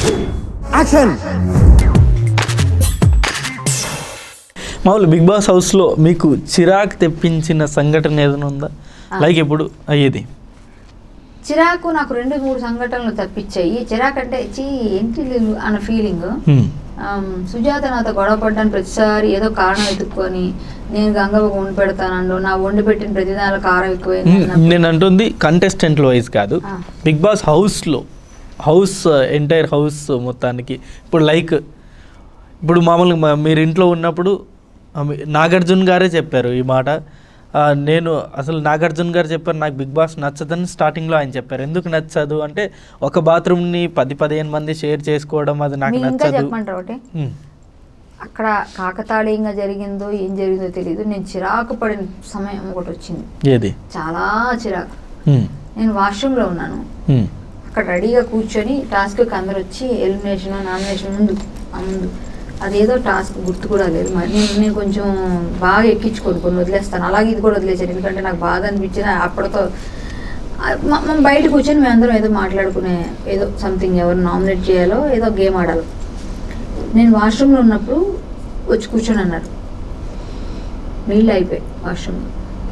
Action మామూలు big boss హౌస్లో మీకు చిరాకు తెప్పించిన సంఘటన ఏదైనా ఉందా లైక్ ఇప్పుడు అయ్యేది చిరాకు నాకు రెండు మూడు సంఘటనలు తప్పించాయి చిరాకు అంటే చీ ఏంటి వీళ్ళు అన్న ఫీలింగ్ హ్మ్. సుజాత నాతో గొడవ పడ్డాను ప్రతిసారి ఏదో కారణం ఎత్తుక్కొని నేను గంగవ్వ వండి పెడతానండు నా వండి పెట్టిన ప్రతి దానిలో కారం ఎక్కువైంది హ్మ్. అన్నప్పుడు- నేను అంటుంది కంటెస్టెంట్ వైజ్ కాదు ఆ. బిగ్ బాస్ హౌస్లో హౌస్ ఎంటైర్ హౌస్ మొత్తానికి ఇప్పుడు లైక్ ఇప్పుడు మామూలుగా మా- మీరు ఇంట్లో ఉన్నప్పుడు ఆ, మీ- నాగార్జున గారే చెప్పారు ఈ మాట ఆ, నేను అసలు నాగార్జున గారు చెప్పారు నాకు బిగ్ బాస్ నచ్చదని స్టార్టింగ్లో ఆయన చెప్పారు ఎందుకు నచ్చదు అంటే ఒక బాత్రూమ్ని పది పదిహేను మంది షేర్ చేసుకోవడం అది నాకు మీకు ఇంకా నచ్చదు చెప్పమంటారు ఒకటి హ్మ్. అక్కడ కాకతాళీయంగా జరిగిందో ఏం జరిగిందో తెలియదు నేను చిరాకు పడిన సమయం ఒకటి వచ్చింది ఏది చాలా చిరాకు హ్మ్. నేను వాష్రూమ్లో ఉన్నాను హ్మ్. అక్కడ రెడీగా కూర్చొని టాస్క్కి అందరు వచ్చి ఎలిమినేషన్ నామినేషన్ ముందు ఆ ముందు అదేదో టాస్క్ గుర్తు కూడా లేదు మరి నేను నేను కొంచెం బాగా ఎక్కించుకోను కొన్ని వదిలేస్తాను అలాగే ఇది కూడా వదిలేసాను ఎందుకంటే నాకు బాధ అనిపించిన అప్పటితో ఆ, మ- మనం బయట కూర్చొని మేమందరం ఏదో మాట్లాడుకునే ఏదో సంథింగ్ ఎవరు నామినేట్ చేయాలో ఏదో గేమ్ ఆడాలి నేను వాష్రూమ్లో ఉన్నప్పుడు వచ్చి కూర్చొని అన్నారు నీళ్ళు అయిపోయాయి వాష్రూమ్లో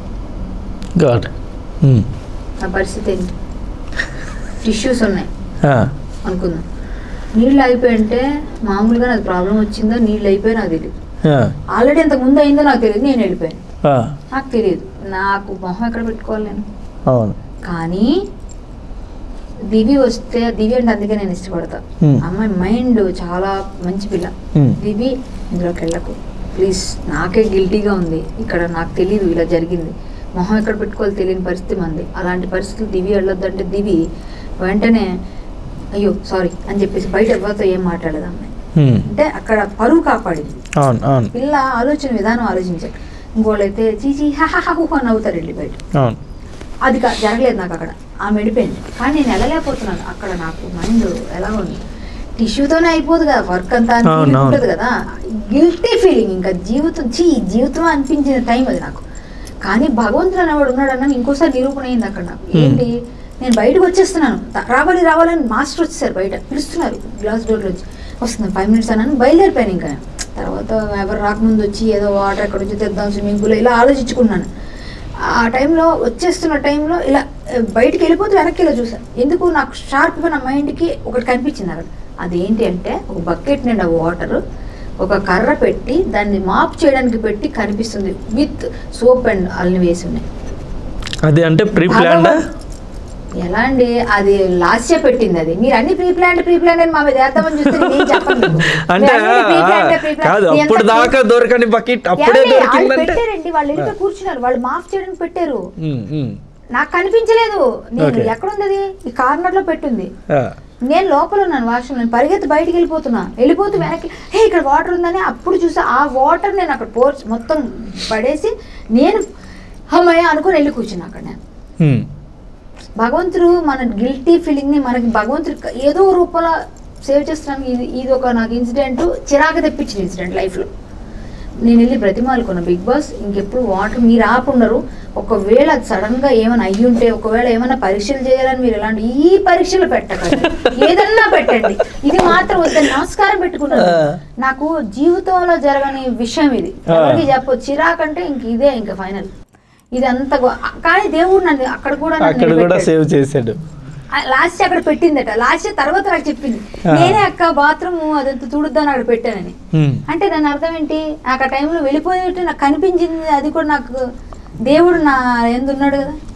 గాడ్ హ్మ్. నా పరిస్థితి ఏంటి టిష్యూస్ ఉన్నాయి ఆ. అనుకుందాం నీళ్ళు అయిపోయి అంటే మామూలుగా నాకు ప్రాబ్లం వచ్చిందో నీళ్ళు అయిపోయి నాకు తెలియదు ఆ. ఆల్రెడీ ఇంతకు ముందు అయిందో నాకు తెలియదు నేను వెళ్ళిపోయాను ఆ. నాకు తెలియదు నాకు మొహం ఎక్కడ పెట్టుకోవాలి నేను అవును కానీ దివి వస్తే దివి అంటే అందుకే నేను ఇష్టపడతా Hmm. అమ్మాయి మైండ్ చాలా మంచి పిల్ల Hmm. దివి ఇందులోకి వెళ్ళకు ప్లీజ్ నాకే గిల్టీగా ఉంది ఇక్కడ నాకు తెలియదు ఇలా జరిగింది మొహం ఎక్కడ పెట్టుకోవాలి తెలియని పరిస్థితి మంది అలాంటి పరిస్థితులు దివి వెళ్ళొద్దంటే దివి వెంటనే అయ్యో సారీ అని చెప్పేసి బయట ఎవరితో ఏం మాట్లాడదు అమ్మాయి హ్మ్. అంటే అక్కడ పరువు కాపాడింది అవును అవును పిల్ల ఆలోచన విధానం ఆలోచించారు ఇంకోళ్ళైతే చీచి హాహు అని అవుతారు వెళ్ళి బయట అవును అది కా- జరగలేదు నాకు అక్కడ ఆమె వెళ్ళిపోయింది కానీ నేను వెళ్ళలేకపోతున్నాను అక్కడ నాకు మైండ్ ఎలా ఉంది టిష్యూతోనే అయిపోదు కదా వర్క్ అంతా అని అవును, feeling అవును. ఉంటుంది కదా గిల్టీ ఫీలింగ్ ఇంకా జీవితం చీ జీవితం అనిపించిన టైం అది నాకు కానీ భగవంతుడు అనేవాడు ఉన్నాడన్న ఇంకోసారి నిరూపణ అయింది అక్కడ నాకు Hmm. ఏంటి నేను బయటకు వచ్చేస్తున్నాను త- రావాలి రావాలని మాస్టర్ వచ్చేసారు బయట పిలుస్తున్నారు గ్లాస్ డోర్లో వచ్చి వస్తున్నాను ఫైవ్ మినిట్స్ అన్నాను బయలుదేరిపోయాను ఇంకా నేను. తర్వాత ఎవరు రాకముందు వచ్చి ఏదో వాటర్ ఎక్కడ వచ్చి తెద్దాం స్విమ్మింగ్ పూల్ ఇలా ఆలోచించుకున్నాను ఆ టైంలో వచ్చేస్తున్న టైంలో ఇలా ఆ, బయటికి వెళ్ళిపోతే వెనక్కి ఇలా చూసాను ఎందుకు నాకు షార్ప్గా నా మైండ్కి ఒకటి కనిపించింది అక్కడ అదేంటి అంటే ఒక బకెట్ నిండా వాటర్ ఒక కర్ర పెట్టి దాన్ని మాప్ చేయడానికి పెట్టి కనిపిస్తుంది విత్ సోప్ అండ్ అల్ని వేసి ఉన్నాయి అది అంటే ప్రీ ప్లాన్డా భగవన్- ఎలా అండి అది లాస్ట్ ఇయర్ పెట్టింది అది మీరు అన్ని ప్రీ ప్లాన్ ప్రీ ప్లాన్ అని మా మీద వేద్దామని చూస్తే నేను చెప్పను మీకు. అంటే మీరు అన్ని pre-planned, pre-planned. కాదు నేను అప్పుడు ఎంత దాకా దొరకని బకెట్ అప్పుడే ఏమండి? వాళ్ళు దొరికిందంటే పెట్టారండి వాళ్ళు వెళ్ళిపోయి కూర్చున్నారు వాళ్ళు మాఫ్ చేయడానికి పెట్టారు ఉమ్, ఉమ్. నాకు కనిపించలేదు నేను Okay. ఎక్కడుంది ఈ కార్నర్ లో పెట్టుంది ఆ, నేను లోపల ఉన్నాను వాష్రూమ్ నేను పరిగెత్తి బయటికి వెళ్ళిపోతున్నా వెళ్ళిపోతూ వెనక్కి హే ఇక్కడ వాటర్ ఉందని అప్పుడు చూసా ఆ వాటర్ నేను అక్కడ పోర్చ్ మొత్తం పడేసి నేను హమ్మయ్య అనుకుని వెళ్ళి కూర్చున్నా అక్కడ నేను ఉమ్. భగవంతుడు మన గిల్టీ ఫీలింగ్ని మనకి భగవంతుడు క- ఏదో రూపంలో సేవ్ చేస్తున్నాను ఇది ఇది ఒక నాకు ఇన్సిడెంట్ చిరాకు తెప్పించిన ఇన్సిడెంట్ లైఫ్లో నేను వెళ్ళి బ్రతిమాలుకున్నా బిగ్ బాస్ ఇంకెప్పుడు వాటర్ మీరు ఆపుండరు ఒకవేళ అది సడన్ గా ఏమైనా అయ్యి ఉంటే ఒకవేళ ఏమైనా పరీక్షలు చేయాలని మీరు ఎలాంటి ఈ పరీక్షలు పెట్టకండి ఏదన్నా పెట్టండి ఇది మాత్రం వద్దని నమస్కారం పెట్టుకున్నాను ఆ. నాకు జీవితంలో జరగని విషయం ఇది ఆ. ఎవరికి చెప్పు చిరాకంటే ఇంక ఇదే ఇంకా ఫైనల్ ఇది అంత గొ- కానీ దేవుడు నన్ను అక్కడ కూడా నన్ను అక్కడ కూడా నిలబెట్టాడు. సేవ్ చేశాడు లాస్ట్ అక్కడ పెట్టిందట లాస్ట్ తర్వాత నాకు చెప్పింది ఆ. నేనే అక్క బాత్రూమ్ అదంతా తుడుద్దాని అక్కడ పెట్టానని ఉమ్. అంటే దాని అర్థం ఏంటి నాకు ఆ టైంలో వెళ్ళిపోయేట్టు నాకు కనిపించింది అది కూడా నాకు దేవుడు నా ఎందున్నాడు కదా